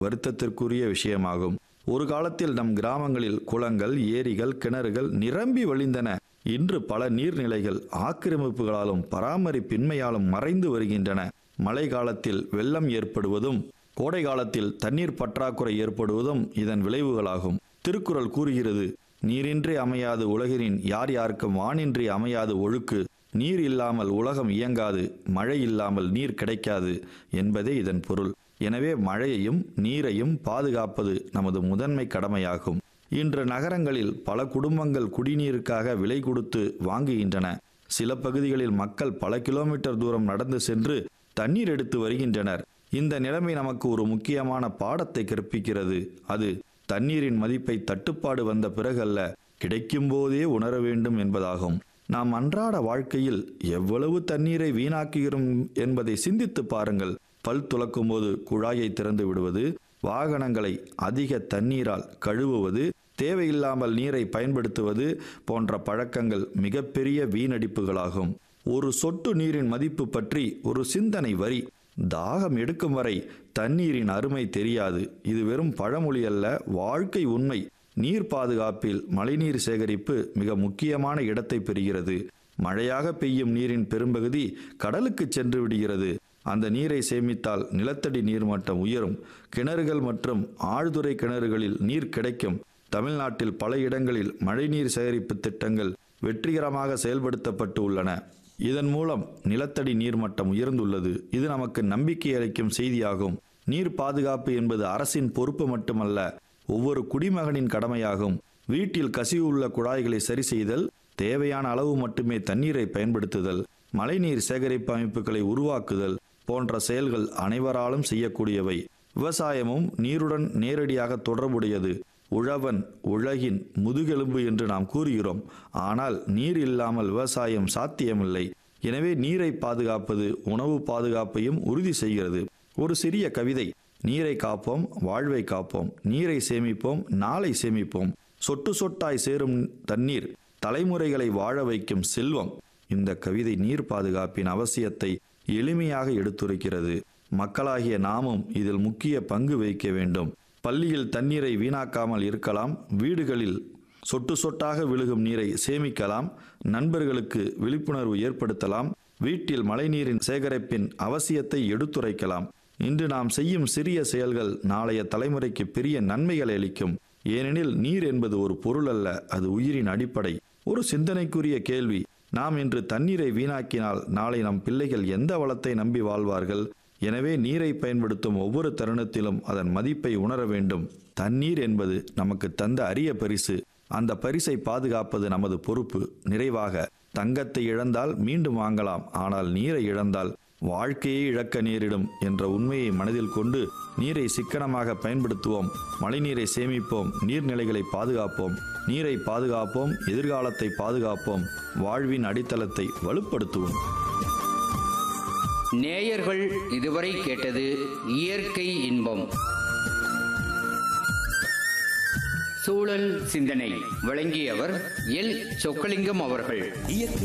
வருத்தத்திற்குரிய விஷயமாகும் ஒரு காலத்தில் நம் கிராமங்களில் குளங்கள் ஏரிகள் கிணறுகள் நிரம்பி வழிந்தன இன்று பல நீர்நிலைகள் ஆக்கிரமிப்புகளாலும் பராமரிப்பின்மையாலும் மறைந்து வருகின்றன மழை காலத்தில் வெள்ளம் ஏற்படுவதும் கோடை காலத்தில் தண்ணீர் பற்றாக்குறை ஏற்படுவதும் இதன் விளைவுகளாகும் திருக்குறள் கூறுகிறது நீரின்றி அமையாது உலகினின் யார் யாருக்கும் வானின்றி அமையாது ஒழுக்கு நீர் இல்லாமல் உலகம் இயங்காது மழை இல்லாமல் நீர் கிடைக்காது என்பதே இதன் பொருள் எனவே மழையையும் நீரையும் பாதுகாப்பது நமது முதன்மை கடமையாகும் இன்று நகரங்களில் பல குடும்பங்கள் குடிநீருக்காக விலை கொடுத்து வாங்குகின்றன சில பகுதிகளில் மக்கள் பல கிலோமீட்டர் தூரம் நடந்து சென்று தண்ணீர் எடுத்து வருகின்றனர் இந்த நிலைமை நமக்கு ஒரு முக்கியமான பாடத்தை கற்பிக்கிறது அது தண்ணீரின் மதிப்பை தட்டுப்பாடு வந்த பிறகல்ல கிடைக்கும் போதே உணர வேண்டும் என்பதாகும் நாம் அன்றாட வாழ்க்கையில் எவ்வளவு தண்ணீரை வீணாக்குகிறோம் என்பதை சிந்தித்து பாருங்கள் பல் துலக்கும் போது குழாயை திறந்து விடுவது வாகனங்களை அதிக தண்ணீரால் கழுவுவது தேவையில்லாமல் நீரை பயன்படுத்துவது போன்ற பழக்கங்கள் மிகப்பெரிய வீணடிப்புகளாகும் ஒரு சொட்டு நீரின் மதிப்பு பற்றி ஒரு சிந்தனை வரி தாகம் எடுக்கும் வரை தண்ணீரின் அருமை தெரியாது இது வெறும் பழமொழி அல்ல வாழ்க்கை உண்மை நீர் பாதுகாப்பில் மழைநீர் சேகரிப்பு மிக முக்கியமான இடத்தை பெறுகிறது மழையாக பெய்யும் நீரின் பெரும்பகுதி கடலுக்கு சென்று விடுகிறது அந்த நீரை சேமித்தால் நிலத்தடி நீர்மட்டம் உயரும் கிணறுகள் மற்றும் ஆழ்துறை கிணறுகளில் நீர் கிடைக்கும் தமிழ்நாட்டில் பல இடங்களில் மழைநீர் சேகரிப்பு திட்டங்கள் வெற்றிகரமாக செயல்படுத்தப்பட்டு உள்ளன இதன் மூலம் நிலத்தடி நீர்மட்டம் உயர்ந்துள்ளது இது நமக்கு நம்பிக்கை அளிக்கும் செய்தியாகும் நீர் பாதுகாப்பு என்பது அரசின் பொறுப்பு மட்டுமல்ல ஒவ்வொரு குடிமகனின் கடமையாகும் வீட்டில் கசிவு உள்ள குழாய்களை சரி செய்தல் தேவையான அளவு மட்டுமே தண்ணீரை பயன்படுத்துதல் மழைநீர் சேகரிப்பு அமைப்புகளை உருவாக்குதல் போன்ற செயல்கள் அனைவராலும் செய்யக்கூடியவை விவசாயமும் நீருடன் நேரடியாக தொடர்புடையது உழவன் உலகின் முதுகெலும்பு என்று நாம் கூறுகிறோம் ஆனால் நீர் இல்லாமல் விவசாயம் சாத்தியமில்லை எனவே நீரை பாதுகாப்பது உணவு பாதுகாப்பையும் உறுதி செய்கிறது ஒரு சிறிய கவிதை நீரை காப்போம் வாழ்வை காப்போம் நீரை சேமிப்போம் நாளை சேமிப்போம் சொட்டு சொட்டாய் சேரும் தண்ணீர் தலைமுறைகளை வாழ வைக்கும் செல்வம் இந்த கவிதை நீர் பாதுகாப்பின் அவசியத்தை எளிமையாக எடுத்துரைக்கிறது மக்களாகிய நாமும் இதில் முக்கிய பங்கு வகிக்க வேண்டும் பள்ளியில் தண்ணீரை வீணாக்காமல் இருக்கலாம் வீடுகளில் சொட்டு சொட்டாக விழுகும் நீரை சேமிக்கலாம் நண்பர்களுக்கு விழிப்புணர்வு ஏற்படுத்தலாம் வீட்டில் மழைநீரின் சேகரிப்பின் அவசியத்தை எடுத்துரைக்கலாம் இன்று நாம் செய்யும் சிறிய செயல்கள் நாளைய தலைமுறைக்கு பெரிய நன்மைகளை அளிக்கும் ஏனெனில் நீர் என்பது ஒரு பொருள் அல்ல அது உயிரின் அடிப்படை ஒரு சிந்தனைக்குரிய கேள்வி நாம் இன்று தண்ணீரை வீணாக்கினால் நாளை நம் பிள்ளைகள் எந்த வளத்தை நம்பி வாழ்வார்கள் எனவே நீரை பயன்படுத்தும் ஒவ்வொரு தருணத்திலும் அதன் மதிப்பை உணர வேண்டும் தண்ணீர் என்பது நமக்கு தந்த அரிய பரிசு அந்த பரிசை பாதுகாப்பது நமது பொறுப்பு நிறைவாக தங்கத்தை இழந்தால் மீண்டும் வாங்கலாம் ஆனால் நீரை இழந்தால் வாழ்க்கையை இழக்க நேரிடும் என்ற உண்மையை மனதில் கொண்டு நீரை சிக்கனமாக பயன்படுத்துவோம் மழைநீரை சேமிப்போம் நீர்நிலைகளை பாதுகாப்போம் நீரை பாதுகாப்போம் எதிர்காலத்தை பாதுகாப்போம் வாழ்வின் அடித்தளத்தை வலுப்படுத்துவோம் நேயர்கள் இதுவரை கேட்டது இயற்கை இன்பம் சூழல் சிந்தனை வழங்கியவர் எல் சொக்கலிங்கம் அவர்கள்